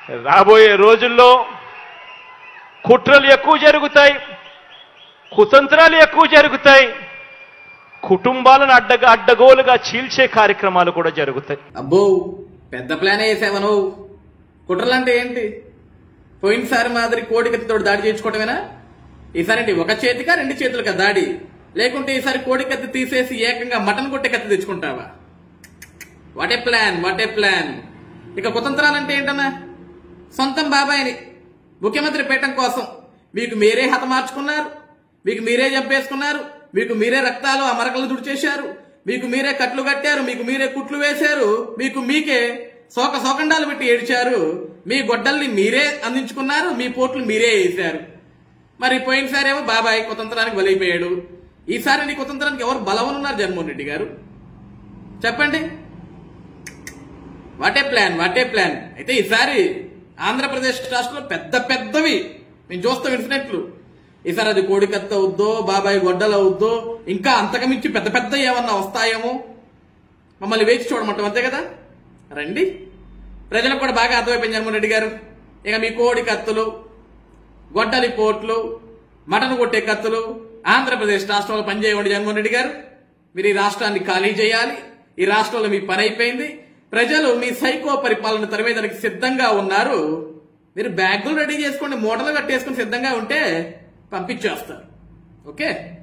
రాబోయే రోజుల్లో కుట్రలు ఎక్కువ జరుగుతాయి కుతంత్రాలు ఎక్కువ జరుగుతాయి కుటుంబాలను అడ్డగ అడ్డగోలుగా చీల్చే కార్యక్రమాలు కూడా జరుగుతాయి అబ్బో పెద్ద ప్లానే వేసావా నువ్వు కుట్రలంటే ఏంటి పోయినసారి మాదిరి కోడికత్తితో దాడి చేయించుకోవటమేనా ఈసారి ఏంటి ఒక చేతికా రెండు చేతులకా దాడి లేకుంటే ఈసారి కోడి కత్తి తీసేసి ఏకంగా మటన్ కొట్టే కత్తి తెచ్చుకుంటావా what a plan what a plan ఇక కుతంత్రాలంటే ఏంటన్నా సొంతం బాబాయిని ముఖ్యమంత్రి పీఠం కోసం మీకు మీరే హతమార్చుకున్నారు మీకు మీరే చంపేసుకున్నారు మీకు మీరే రక్తాలు ఆ మరకలు దుడిచేశారు మీకు మీరే కట్లు కట్టారు మీకు మీరే కుట్లు వేశారు మీకు మీకే శోక శోకండాలు పెట్టి ఏడ్చారు మీ గొడ్డల్ని మీరే అందించుకున్నారు మీ పోట్లు మీరే వేశారు మరి పోయినసారి ఏమో బాబాయ్ కుతంత్రానికి బలైపోయాడు ఈసారి నీ కుతంత్రానికి ఎవరు బలవనున్నారు జగన్మోహన్ రెడ్డి గారు చెప్పండి వాటే ప్లాన్ వాటే ప్లాన్ అయితే ఈసారి ఆంధ్రప్రదేశ్ రాష్ట్రంలో పెద్ద పెద్దవి మేము చూస్తాం ఇన్సిడెంట్లు ఈసారి అది కోడికత్త అవుద్దో బాబాయ్ గొడ్డలు అవుద్దో ఇంకా అంతకమించి పెద్ద పెద్ద ఏమన్నా వస్తాయేమో మమ్మల్ని వేచి చూడమంటాం అంతే కదా రండి ప్రజలకు కూడా బాగా అర్థమైపోయింది జగన్మోహన్ రెడ్డి గారు ఇక మీ కోడి కత్తులు గొడ్డలి పోట్లు మటన్ కొట్టే కత్తులు ఆంధ్రప్రదేశ్ రాష్ట్రంలో పనిచేయండి జగన్మోహన్ రెడ్డి గారు మీరు ఈ రాష్ట్రాన్ని ఖాళీ చేయాలి ఈ రాష్ట్రంలో మీ పని అయిపోయింది ప్రజలు మీ సైకో పరిపాలన తరిమేదానికి సిద్ధంగా ఉన్నారు మీరు బ్యాగులు రెడీ చేసుకోండి మూటలు కట్టేసుకుని సిద్ధంగా ఉంటే పంపించేస్తారు ఓకే